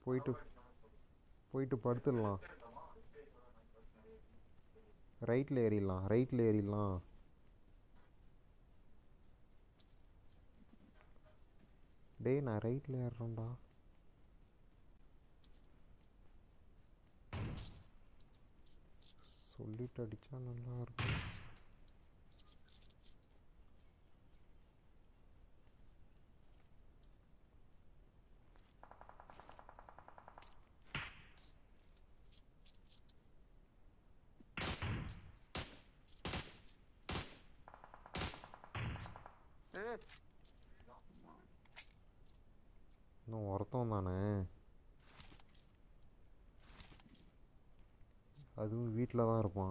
போயிட்டு போயிட்டு படுத்துடலாம் ரைட்டில் ஏறிடலாம் ரைட்டில் ஏறிடலாம் டேய் நான் ரைட்டில் ஏறுறேன்டா சொல்லிட்டு அடிச்சா நல்லா இருக்கும் ஏய் இன்னும் ஒருத்தன் தானே அதுவும் வீட்டில் தான் இருப்பான்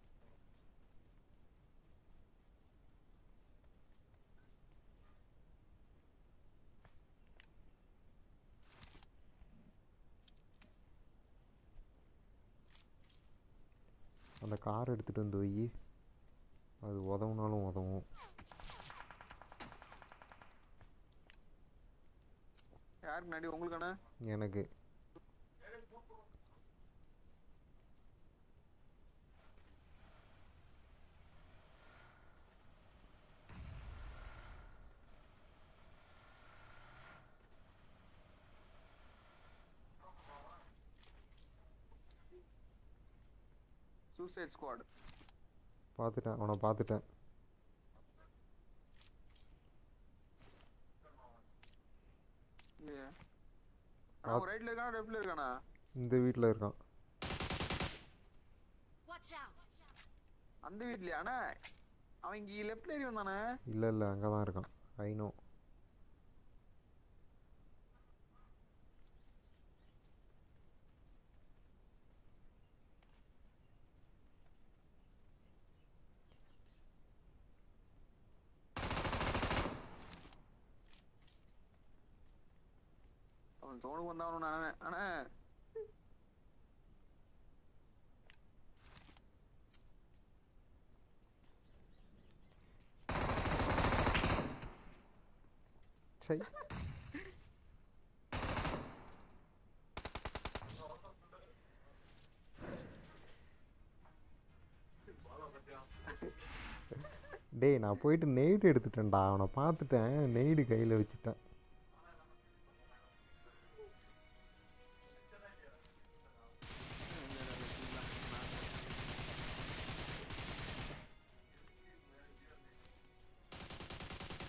அந்த கார் எடுத்துகிட்டு வந்து வை அது உதவுனாலும் உதவும் யாருக்கு முன்னாடி உங்களுக்கான எனக்கு சூசைட் ஸ்குவாட் பார்த்துட்டேன் அவனை பார்த்துட்டேன் ஏ அண்ணா ஒரு ரைட்ல இருக்கானா லெஃப்ட்ல இருக்கானா இந்த வீட்டில் இருக்கான் Watch out! அந்த வீட்லயா அண்ணா அவன் இங்க லெஃப்ட்ல ஏறி வந்தானே இல்லை இல்லை அங்கே தான் இருக்கான் ஐநோ அவன் சோனுக்கு வந்தாவணும் நானே அண்ணா சை டேய் நான் போயிட்டு நெய்டு எடுத்துட்டேன்டா அவனை பார்த்துட்டேன் நெய்டு கையில் வச்சுட்டேன்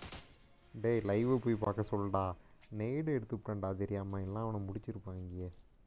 டேய் லைவை போய் பார்க்க சொல்லுடா நெய்டு எடுத்துக்கிட்டேன்டா தெரியாமல் எல்லாம் அவனை முடிச்சிருப்பான் இங்கேயே